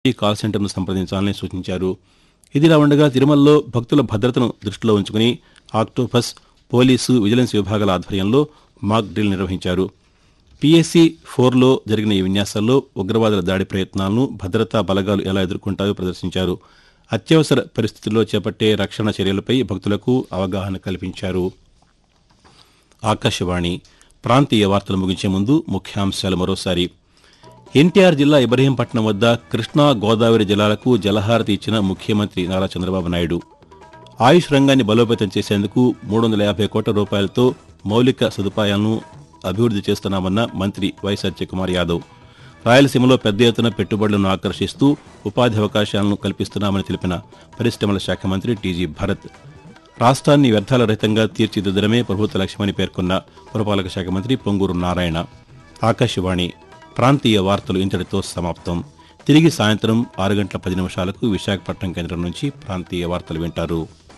ఈ కాల్ సెంటర్ను సంప్రదించాలని సూచించారు ఇదిలా ఉండగా తిరుమలలో భక్తుల భద్రతను దృష్టిలో ఉంచుకుని ఆక్టోపస్ పోలీసు విజిలెన్స్ విభాగాల ఆధ్వర్యంలో మాక్ డ్రిల్ నిర్వహించారు పీఎస్సీ ఫోర్లో జరిగిన ఈ విన్యాసాల్లో ఉగ్రవాదుల దాడి ప్రయత్నాలను భద్రతా బలగాలు ఎలా ఎదుర్కొంటాయో ప్రదర్శించారు అత్యవసర పరిస్థితుల్లో చేపట్టే రక్షణ చర్యలపై భక్తులకు అవగాహన కల్పించారు ఆకాశవాణి ప్రాంతీయ వార్తలు ముగించే ముందు ముఖ్యాంశాలు మరోసారి ఎన్టీఆర్ జిల్లా ఇబ్రహీంపట్నం వద్ద కృష్ణా గోదావరి జలాలకు జలహారతి ఇచ్చిన ముఖ్యమంత్రి నారా చంద్రబాబు నాయుడు ఆయుష్ రంగాన్ని బలోపేతం చేసేందుకు మూడు వందల యాభై కోట్ల రూపాయలతో మౌలిక సదుపాయాలను అభివృద్ధి చేస్తున్నామన్న మంత్రి వై సత్యకుమార్ యాదవ్ రాయలసీమలో పెద్ద ఎత్తున పెట్టుబడులను ఆకర్షిస్తూ ఉపాధి అవకాశాలను కల్పిస్తున్నామని తెలిపిన పరిశ్రమల శాఖ మంత్రి టీజీ భరత్ రాష్ట్రాన్ని వ్యర్థాల రహితంగా తీర్చిదిద్దడమే ప్రభుత్వ లక్ష్యమని పేర్కొన్న పురపాలక శాఖ మంత్రి పొంగూరు నారాయణ ఆకాశవాణి ప్రాంతీయ వార్తలు ఇంతటితో సమాప్తం తిరిగి సాయంత్రం ఆరు గంటల పది నిమిషాలకు విశాఖపట్నం కేంద్రం నుంచి ప్రాంతీయ వార్తలు వింటారు